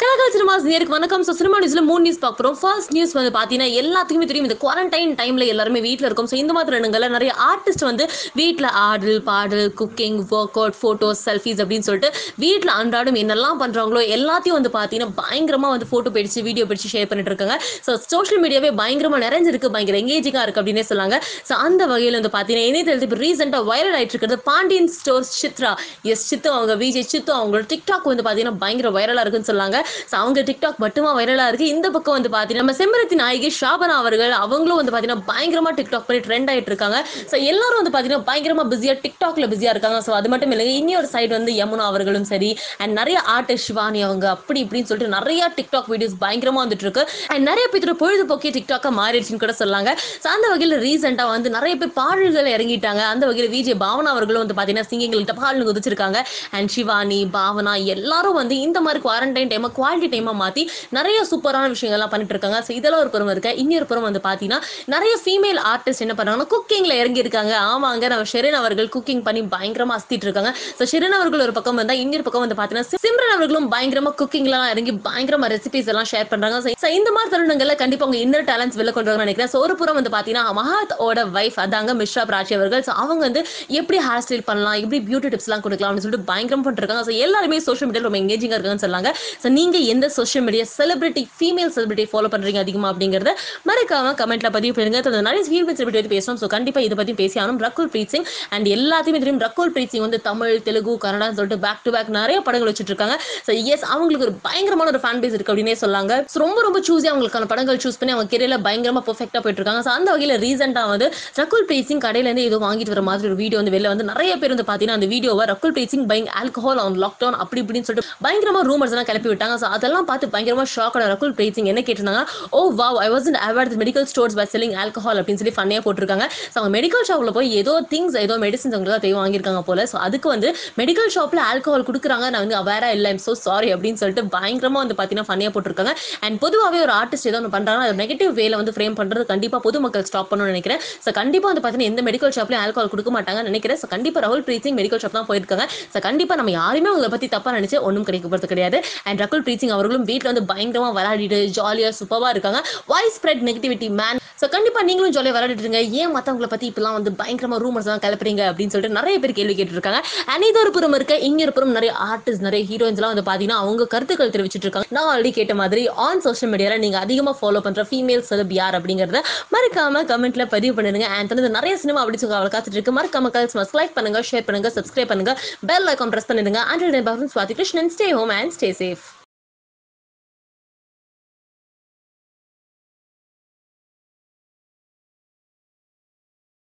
கலகல் cinemas நேருக்கு வணக்கம் so cinema நியூஸ்ல மூணு நியூஸ் பார்க்குறோம் ஃபர்ஸ்ட் நியூஸ் வந்து பார்த்தீங்கன்னா எல்லாத்துக்குமே தெரியும் இந்த குவாரண்டைன் டைம்ல எல்லாருமே வீட்டில் இருக்கும் ஸோ இந்த மாதிரி இடங்கள்ல நிறைய ஆர்டிஸ்ட் வந்து வீட்டில் ஆடல் பாடல் cooking work out photos selfies அப்படின்னு சொல்லிட்டு வீட்டில் அன்றாடம் என்னெல்லாம் பண்ணுறாங்களோ எல்லாத்தையும் வந்து பார்த்தீங்கன்னா பயங்கரமாக வந்து ஃபோட்டோ பிடிச்சு வீடியோ பிடிச்சு ஷேர் பண்ணிட்டு இருக்காங்க ஸோ சோஷியல் மீடியாவே பயங்கரமாக நிறைஞ்சிருக்கு பயங்கர எங்கேஜிங்காக இருக்குது அப்படின்னே சொல்லாங்க ஸோ அந்த வகையில் வந்து பார்த்தீங்கன்னா இணையதளத்தில் இப்போ ரீசெண்டாக வைரல் ஆயிட்டு இருக்கிறது பாண்டியன் ஸ்டோர்ஸ் சித்ரா எஸ் சித்து அவங்க விஜய் சித்து அவங்களோட டிக்டாக் வந்து பார்த்தீங்கன்னா பயங்கர வைரலாக இருக்குன்னு சொல்லாங்க ஸோ அவங்க டிக்டாக் மட்டுமா வைரலாக இருக்கு இந்த பக்கம் வந்து பார்த்தீங்கன்னா நம்ம செம்பரத்தி நாயகி ஷாபனா அவர்கள் அவங்களும் வந்து பார்த்தீங்கன்னா பயங்கரமாக டிக்டாக் பண்ணி ட்ரெண்ட் ஆயிட்டு இருக்காங்க ஸோ எல்லாரும் வந்து பார்த்தீங்கன்னா பயங்கரமாக பிஸியாக டிக்டாக்ல பிஸியாக இருக்காங்க ஸோ அது மட்டும் இல்லைங்க இன்னொரு சைடு வந்து யமுனா அவர்களும் சரி அண்ட் நிறைய ஆர்டிஸ்ட் சிவானி அவங்க அப்படி இப்படின்னு சொல்லிட்டு நிறைய டிக்டாக் வீடியோஸ் பயங்கரமாக வந்துட்டு இருக்கு அண்ட் நிறைய பேர் பொழுதுபோக்கே டிக்டாக்காக மாறிடுச்சுன்னு கூட சொல்லாங்க ஸோ அந்த வகையில் ரீசெண்டாக வந்து நிறைய பேர் பாடல்கள் இறங்கிட்டாங்க அந்த வகையில் விஜய் பாவனா அவர்களும் வந்து பார்த்தீங்கன்னா சிங்கிங்கள்கிட்ட பாடல் குதிச்சிருக்காங்க அண்ட் சிவானி பாவனா எல்லாரும் வந்து இந்த மாதிரி குவாரண்டைன் டைமை குவாலிட்டி டைமாக மாற்றி நிறைய சூப்பரான விஷயங்கள்லாம் பண்ணிட்டு இருக்காங்க ஸோ இதெல்லாம் ஒரு புறம் இருக்கு இன்னொரு புறம் வந்து பார்த்தீங்கன்னா நிறைய ஃபீமேல் ஆர்டிஸ்ட் என்ன பண்ணுறாங்கன்னா குக்கிங்கில் இறங்கி இருக்காங்க ஆமாங்க நம்ம ஷெரின் அவர்கள் குக்கிங் பண்ணி பயங்கரமாக அஸ்திட்டு இருக்காங்க ஸோ ஷெரின் அவர்கள் ஒரு பக்கம் வந்தால் இன்னொரு பக்கம் வந்து பார்த்தீங்கன்னா சிம்ரன் அவர்களும் பயங்கரமாக குக்கிங்லாம் இறங்கி பயங்கரமாக ரெசிபிஸ் எல்லாம் ஷேர் பண்ணுறாங்க ஸோ இந்த மாதிரி தருணங்களில் கண்டிப்பாக அவங்க இன்னர் டேலண்ட்ஸ் வெளில கொண்டு வரணும்னு நினைக்கிறேன் ஸோ ஒரு புறம் வந்து பார்த்தீங்கன்னா மகாத்தோட வைஃப் அதாங்க மிஸ்ரா பிராச்சி அவர்கள் ஸோ அவங்க வந்து எப்படி ஹேர் ஸ்டைல் பண்ணலாம் எப்படி பியூட்டி டிப்ஸ்லாம் கொடுக்கலாம் அப்படின்னு சொல்லிட்டு பயங்கரம் பண்ணிருக்காங்க ஸோ எல்லாருமே சோஷியல் மீடியா ரொம்ப எங்கேஜிங்காக இருக்காங்கன்னு சொல்லாங்க ஸோ நீங்கள் எந்த social media celebrity female celebrity follow பண்ணுறீங்க அதிகமாக அப்படிங்கிறத மறக்காம கமெண்ட்ல பதிவு பண்ணுங்க தொடர்ந்து நிறைய ஃபீமேல் செலிபிரிட்டி பற்றி பேசணும் ஸோ கண்டிப்பாக இதை பற்றி பேசி ஆகணும் ரகுல் பிரீத் சிங் அண்ட் எல்லாத்தையுமே தெரியும் ரகுல் பிரீத் சிங் வந்து தமிழ் தெலுங்கு கன்னடான்னு சொல்லிட்டு பேக் டு பேக் நிறைய படங்கள் வச்சுட்டு இருக்காங்க ஸோ எஸ் அவங்களுக்கு ஒரு பயங்கரமான ஒரு ஃபேன் பேஸ் இருக்கு அப்படின்னே சொல்லாங்க ஸோ ரொம்ப ரொம்ப சூஸி அவங்களுக்கான படங்கள் சூஸ் பண்ணி அவங்க கெரியர்ல பயங்கரமா பெர்ஃபெக்டாக போயிட்டு இருக்காங்க ஸோ அந்த வகையில் ரீசெண்டாக வந்து ரகுல் பிரீத் சிங் கடையிலேருந்து ஏதோ வாங்கிட்டு வர மாதிரி ஒரு வீடியோ வந்து வெளில வந்து நிறைய பேர் வந்து பார்த்தீங்கன்னா அந்த வீடியோவை Rakul Preet Singh buying alcohol on lockdown அப்படி இப்படின்னு சொல்லிட்டு பயங்கரமா ரூமர்ஸ் எல்லாம் கிளப்பி விட்டாங்க ஸோ அதெல்லாம் பார்த்து பயங்கரமா ஷாக் ஆன ரகுல் பிரீத் சிங் என்ன கேட்டிருந்தாங்க oh wow I was aware medical stores by selling alcohol அப்படின்னு சொல்லி ஃபன்னியாக போட்டிருக்காங்க ஸோ அவங்க மெடிக்கல் ஷாப்பில் போய் ஏதோ திங்ஸ் ஏதோ மெடிசன்ஸ் அவங்களுக்கு தேவை வாங்கியிருக்காங்க போல ஸோ அதுக்கு வந்து மெடிக்கல் ஷாப்பில் ஆல்கஹால் கொடுக்குறாங்க நான் வந்து அவேரா இல்லை ஐம் ஸோ சாரி அப்படின்னு சொல்லிட்டு பயங்கரமாக வந்து பார்த்தீங்கன்னா ஃபன்னியாக போட்டிருக்காங்க அண்ட் பொதுவாகவே ஒரு ஆர்டிஸ்ட் ஏதோ ஒன்று பண்ணுறாங்கன்னா அது நெகட்டிவ் வேல வந்து ஃப்ரேம் பண்ணுறது கண்டிப்பாக பொதுமக்கள் ஸ்டாப் பண்ணணும்னு நினைக்கிறேன் ஸோ கண்டிப்பாக வந்து பார்த்தீங்கன்னா எந்த மெடிக்கல் ஷாப்லையும் ஆல்கஹால் கொடுக்க மாட்டாங்கன்னு நினைக்கிறேன் ஸோ கண்டிப்பாக ரகுல் பிரீத் சிங் மெடிக்கல் ஷாப் தான் போயிருக்காங்க ஸோ கண்டிப்பாக நம்ம யாருமே உங்களை பற்றி தப்பாக நினைச்சு ஒன்றும் கிடைக்க போகிறது கிடையாது அண்ட் ரகுல் பிரீத் சிங் அவர்களும் வீட்டில் வந்து பயங்கரமாக விளையாடிட்டு ஜாலியாக சூப்பராக இருக்காங்க why's spread negativity man so கண்டிப்பாக நீங்களும் ஜாலியாக விளையாடிட்டு இருங்க ஏன் மற்றவங்களை பற்றி இப்பெல்லாம் வந்து பயங்கரமாக ரூமர்ஸ் தான் கிளப்புறீங்க அப்படின்னு சொல்லிட்டு நிறைய பேர் கேள்வி கேட்டுருக்காங்க அண்ட் இது ஒரு புறம் இருக்க இன்னொரு புறம் நிறைய ஆர்டிஸ்ட் நிறைய ஹீரோயின்ஸ்லாம் வந்து பார்த்தீங்கன்னா அவங்க கருத்துக்கள் தெரிவிச்சிட்டு இருக்காங்க நான் ஆல்ரெடி கேட்ட மாதிரி ஆன் சோஷியல் மீடியாவில் நீங்கள் அதிகமாக ஃபாலோ பண்ணுற ஃபீமேல் செலப் யார் அப்படிங்கிறத மறக்காம கமெண்ட்ல பதிவு பண்ணுங்க அண்ட் வந்து நிறைய சினிமா அப்படி சொல்லி அவளை காத்துட்டு இருக்கு மறக்காம கல்ஸ் லைக் பண்ணுங்க ஷேர் பண்ணுங்க சப்ஸ்கிரைப் பண்ணுங்க பெல் ஐக்கான் ப்ரெஸ் பண்ணிடுங்க and Swathi Krishnan stay home and stay safe